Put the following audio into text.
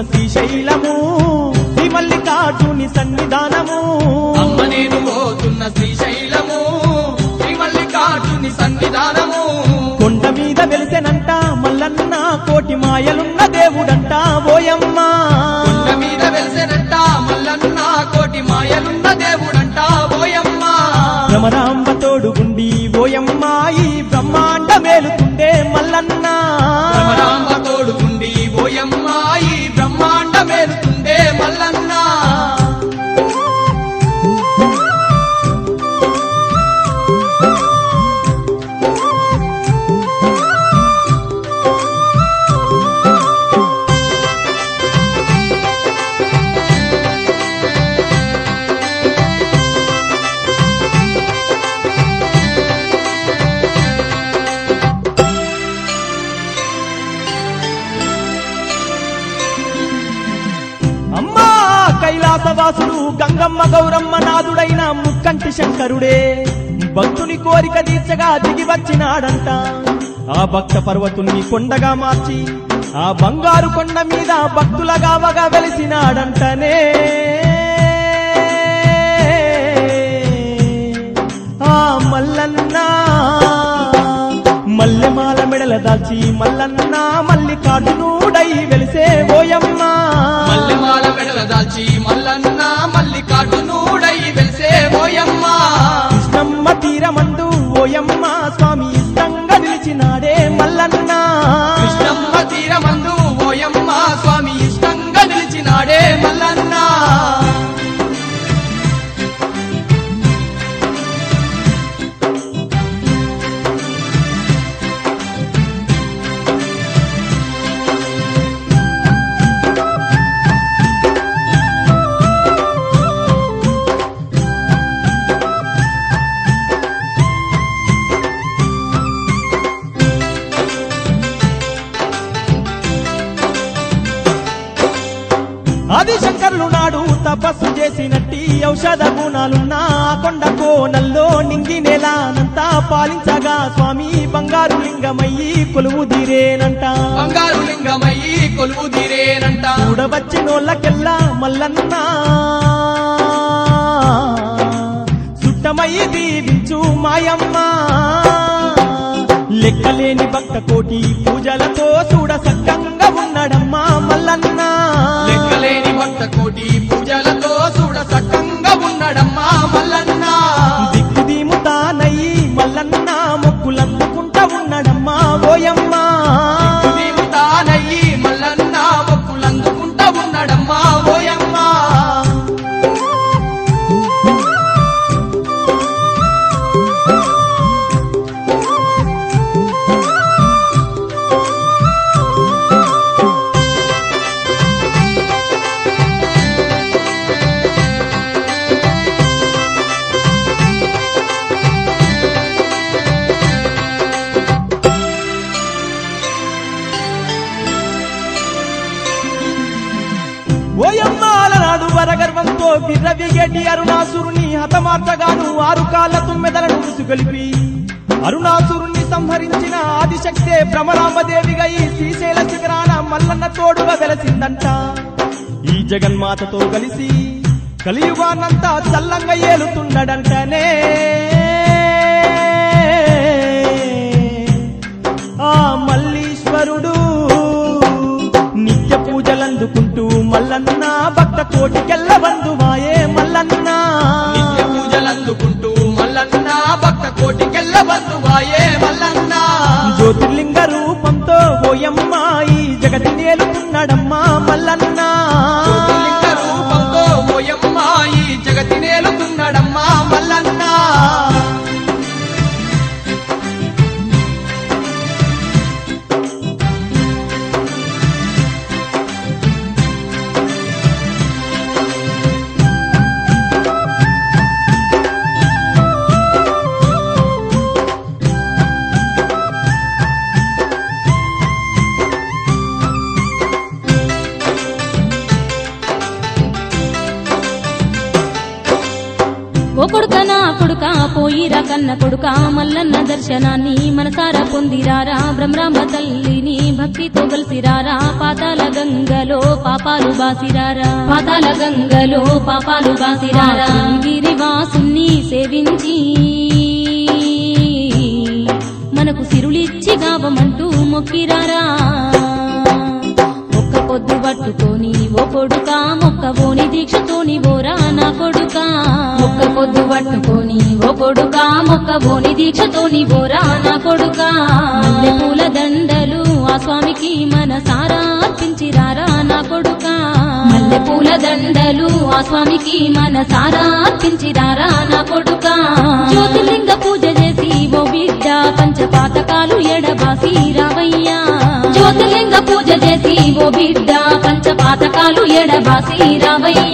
శ్రీశైలము శ్రీ మల్లికార్జుని సన్నిధానము అమ్మ నేను పోతున్న శ్రీశైలము శ్రీ మల్లికార్జుని సన్నిధానము కొండ మీద వెలిసెనంట మల్లన్న కోటి మాయలున్న దేవుడంట ఓయమ్మా కొండ మీద వెలిసెనంట మల్లన్న కోటి మాయలున్న దేవుడంట ఓయమ్మ భ్రమరాంబ తోడుగుండి ఓయమ్మా ఈ బ్రహ్మాండ మేలుతుండే మల్లన్న రామ తోడుకుండి ఓయమ్మ ఈ బ్రహ్మాండ మేలుతుండే మల్లన్న అమ్మా కైలాసవాసుడు గంగమ్మ గౌరమ్మ నాదుడైన ముక్కంటి శంకరుడే భక్తుని కోరిక తీర్చగా దిగి వచ్చినాడంట ఆ భక్త పర్వతుని కొండగా మార్చి ఆ బంగారు కొండ మీద భక్తుల గావగా వెలిసినాడంటనే ఆ మల్లన్న మల్లెమాల మెడల దాల్చి మల్లన్న మల్లికార్జునుడై వెలిసే ఓయమ్మ మల్లెమాల మెడల దాల్చి మల్లన్న మల్లికార్జునుడై వెలిసే ఓయమ్మ కృష్ణమ్మ తీరమందు ఓయమ్మ స్వామి ఇష్టంగా నిలిచినాడే మల్లన్న కృష్ణమ్మ తీరమందు ఓయమ్మ స్వామి ఇష్టంగా నిలిచినాడే మల్లన్న ఆదిశంకరులు నాడు తపస్సు చేసినట్టి ఔషధ గుణాలున్న ఆ కొండ కోనల్లో నింగి నెలానంతా పాలించగా స్వామి బంగారు లింగమయ్యి కొలువు తీరేనంట బంగారు లింగమయ్యి కొలువు తీరేనంట చూడవచ్చినోళ్ళకెల్లా మల్లన్న సుట్టమయ్యి దీవించు మాయమ్మ లెక్కలేని భక్త కోటి పూజలతో చూడ సక్కంగా ఉన్నడమ్మా మల్లన్న లెక్కలేని భక్త కోటి పూజలతో చూడ సక్కంగా ఉన్నాడమ్మా మల్లన్న దిక్కుదీముతానయ్యి మల్లన్న మొక్కులందుకుంటా ఉన్నడమ్మా ఓయమ్మ నీవు తానయ్యి మల్లన్న మొక్కులందుకుంటా ఉన్నాడమ్మా ఓయమ్మ ఓయమ్మాల నాడు వరగర్వంతో విర్రవిగేటి అరుణాసురుని హతమార్చగాను ఆరు కాళ్ళ తుమ్మెదలను ఉసుగొలిపి అరుణాసురుణ్ణి సంహరించిన ఆదిశక్తే భ్రమరాంబదేవిగా ఈ శ్రీశైల శిఖరాన మల్లన్న తోడుగా వెలసిందంట ఈ జగన్మాతతో కలిసి కలియుగానంతా చల్లంగా ఏలుతుండడంటనే ఆ మల్లీశ్వరుడు నిత్య పూజలందుకుంటూ మల్లన్న భక్త కోటికెళ్ళ బంధువాయే మల్లన్న నిత్య పూజలందుకుంటూ మల్లన్న భక్త కోటికెళ్ళ బంధువాయే మల్లన్న జ్యోతిర్లింగ రూపంతో ఓయమ్మ ఈ జగతి నేలుతున్నాడమ్మా మల్లన్న జ్యోతిర్లింగ రూపంతో ఓయమ్మ ఈ జగతి నేలుతున్నాడమ్మా మల్లన్న పోయిరా కన్న కొడుక మల్లన్న దర్శనాన్ని మనసారా పొందిరారా బ్రహ్మరాంబ తల్లిని భక్తితో గలిసిరారా పాతాల గంగలో పాపాలు బాసిరారా పాతాల గంగలో పాపాలు బాసిరారా గిరివాసుని సేవించి మనకు సిరులిచ్చి గావమంటూ మొక్కిరారా ఒక్క పొద్దు పట్టుకొని ఓ కొడుకా మొక్కబోని దీక్షతోని ఓరా నా కొడుకా ఒక్క పొద్దు పట్టుకొని ఓ కొడుకా మొక్కబోని దీక్షతోని ఓరా నా కొడుకా మల్లె పూల దండలు ఆ స్వామికి మన సారా అర్పించిరారా నా కొడుకా మల్లె పూల దండలు ఆ స్వామికి మన సారా అర్పించిరారా నా కొడుకా జ్యోతిలింగ పూజ చేసి ఓ బిడ్డ పంచపాతకాలు ఎడబాసి రావయ్యా జ్యోతిలింగ పూజ చేసి ఓ బిడ్డ పంచపాతకాలు ఎడబాసి రావయ్యా